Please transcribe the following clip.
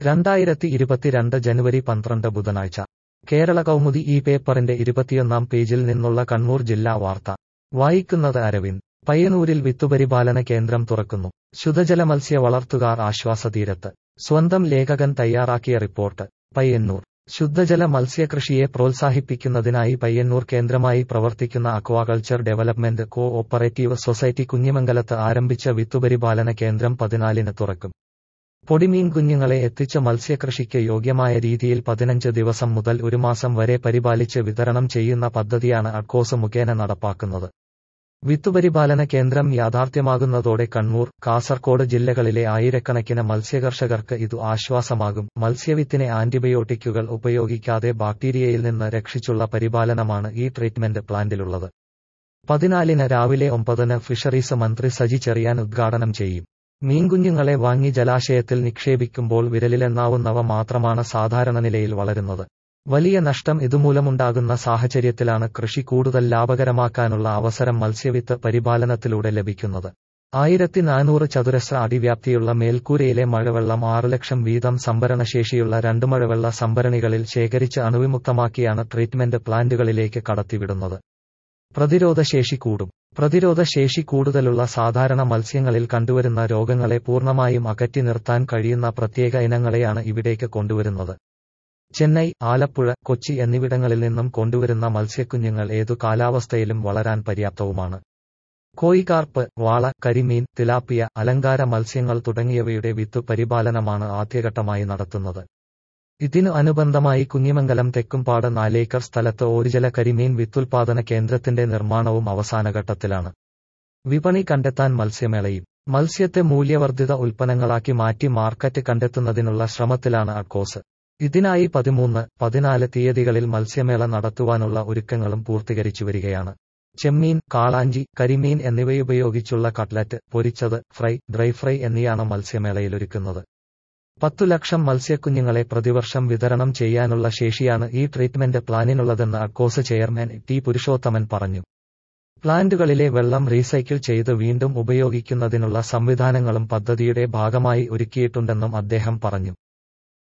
രണ്ടായിരത്തി ഇരുപത്തിരണ്ട് ജനുവരി പന്ത്രണ്ട് ബുധനാഴ്ച കേരള കൗമുദി ഈ പേപ്പറിന്റെ ഇരുപത്തിയൊന്നാം പേജിൽ നിന്നുള്ള കണ്ണൂർ ജില്ലാ വാർത്ത വായിക്കുന്നത് അരവിന്ദ് പയ്യന്നൂരിൽ വിത്തുപരിപാലന കേന്ദ്രം തുറക്കുന്നു ശുദ്ധജല മത്സ്യ വളർത്തുകാർ ആശ്വാസതീരത്ത് സ്വന്തം ലേഖകൻ തയ്യാറാക്കിയ റിപ്പോർട്ട് പയ്യന്നൂർ ശുദ്ധജല മത്സ്യകൃഷിയെ പ്രോത്സാഹിപ്പിക്കുന്നതിനായി പയ്യന്നൂർ കേന്ദ്രമായി പ്രവർത്തിക്കുന്ന aquaculture development cooperative society കുഞ്ഞിമംഗലത്ത് ആരംഭിച്ച വിത്തുപരിപാലന കേന്ദ്രം പതിനാലിന് തുറക്കും പൊടിമീൻ കുഞ്ഞുങ്ങളെ എത്തിച്ച മത്സ്യകൃഷിക്ക് യോഗ്യമായ രീതിയിൽ പതിനഞ്ച് ദിവസം മുതൽ ഒരു മാസം വരെ പരിപാലിച്ച് വിതരണം ചെയ്യുന്ന പദ്ധതിയാണ് അഡ്കോസ് മുഖേന നടപ്പാക്കുന്നത് വിത്തുപരിപാലന കേന്ദ്രം യാഥാർത്ഥ്യമാകുന്നതോടെ കണ്ണൂർ കാസർകോട് ജില്ലകളിലെ ആയിരക്കണക്കിന് മത്സ്യകർഷകർക്ക് ഇതു ആശ്വാസമാകും മത്സ്യവിത്തിനെ ആന്റിബയോട്ടിക്കുകൾ ഉപയോഗിക്കാതെ ബാക്ടീരിയയിൽ നിന്ന് രക്ഷിച്ചുള്ള പരിപാലനമാണ് ഈ ട്രീറ്റ്മെന്റ് പ്ലാന്റിലുള്ളത് പതിനാലിന് രാവിലെ ഒമ്പതിന് ഫിഷറീസ് മന്ത്രി സജി ചെറിയാൻ ഉദ്ഘാടനം ചെയ്യും മീൻകുഞ്ഞുങ്ങളെ വാങ്ങി ജലാശയത്തിൽ നിക്ഷേപിക്കുമ്പോൾ വിരലിലെണ്ണാവുന്നവ മാത്രമാണ് സാധാരണ നിലയിൽ വളരുന്നത് വലിയ നഷ്ടം ഇതുമൂലമുണ്ടാകുന്ന സാഹചര്യത്തിലാണ് കൃഷി കൂടുതൽ ലാഭകരമാക്കാനുള്ള അവസരം മത്സ്യവിത്ത് പരിപാലനത്തിലൂടെ ലഭിക്കുന്നത് ആയിരത്തി നാനൂറ് ചതുരശ്ര അടി വ്യാപ്തിയുള്ള മേൽക്കൂരയിലെ മഴവെള്ളം ആറ് ലക്ഷം വീതം സംഭരണശേഷിയുള്ള രണ്ട് മഴവെള്ള സംഭരണികളിൽ ശേഖരിച്ച് അണുവിമുക്തമാക്കിയാണ് ട്രീറ്റ്മെന്റ് പ്ലാന്റുകളിലേക്ക് കടത്തിവിടുന്നത് പ്രതിരോധശേഷി കൂടും പ്രതിരോധശേഷി കൂടുതലുള്ള സാധാരണ മത്സ്യങ്ങളിൽ കണ്ടുവരുന്ന രോഗങ്ങളെ പൂർണ്ണമായും അകറ്റി നിർത്താൻ കഴിയുന്ന പ്രത്യേക ഇനങ്ങളെയാണ് ഇവിടേക്ക് കൊണ്ടുവരുന്നത് ചെന്നൈ ആലപ്പുഴ കൊച്ചി എന്നിവിടങ്ങളിൽ നിന്നും കൊണ്ടുവരുന്ന മത്സ്യക്കുഞ്ഞുങ്ങൾ ഏതു കാലാവസ്ഥയിലും വളരാൻ പര്യാപ്തവുമാണ് കോയിക്കാർപ്പ് വാള കരിമീൻ തിലാപ്പിയ അലങ്കാര മത്സ്യങ്ങൾ തുടങ്ങിയവയുടെ വിത്തു പരിപാലനമാണ് ആദ്യഘട്ടമായി നടത്തുന്നത് ഇതിനു അനുബന്ധമായി കുഞ്ഞിമംഗലം തെക്കുംപാട് നാലേക്കർ സ്ഥലത്ത് ഓരിജല കരിമീൻ വിത്തുൽപാദന കേന്ദ്രത്തിന്റെ നിർമ്മാണവും അവസാനഘട്ടത്തിലാണ് വിപണി കണ്ടെത്താൻ മത്സ്യമേളയും മത്സ്യത്തെ മൂല്യവർദ്ധിത ഉൽപ്പന്നങ്ങളാക്കി മാറ്റി മാർക്കറ്റ് കണ്ടെത്തുന്നതിനുള്ള ശ്രമത്തിലാണ് അഡ്കോസ് ഇതിനായി പതിമൂന്ന് പതിനാല് തീയതികളിൽ മത്സ്യമേള നടത്തുവാനുള്ള ഒരുക്കങ്ങളും പൂർത്തീകരിച്ചുവരികയാണ് ചെമ്മീൻ കാളാഞ്ചി കരിമീൻ എന്നിവയുപയോഗിച്ചുള്ള കട്ട്ലറ്റ് പൊരിച്ചത് ഫ്രൈ ഡ്രൈ ഫ്രൈ എന്നിയാണ് മത്സ്യമേളയിലൊരുക്കുന്നത് പത്തു ലക്ഷം മത്സ്യക്കുഞ്ഞുങ്ങളെ പ്രതിവർഷം വിതരണം ചെയ്യാനുള്ള ശേഷിയാണ് ഈ ട്രീറ്റ്മെന്റ് പ്ലാനിനുള്ളതെന്ന് അഡ്കോസ് ചെയർമാൻ ടി പുരുഷോത്തമൻ പറഞ്ഞു പ്ലാന്റുകളിലെ വെള്ളം റീസൈക്കിൾ ചെയ്ത് വീണ്ടും ഉപയോഗിക്കുന്നതിനുള്ള സംവിധാനങ്ങളും പദ്ധതിയുടെ ഭാഗമായി ഒരുക്കിയിട്ടുണ്ടെന്നും അദ്ദേഹം പറഞ്ഞു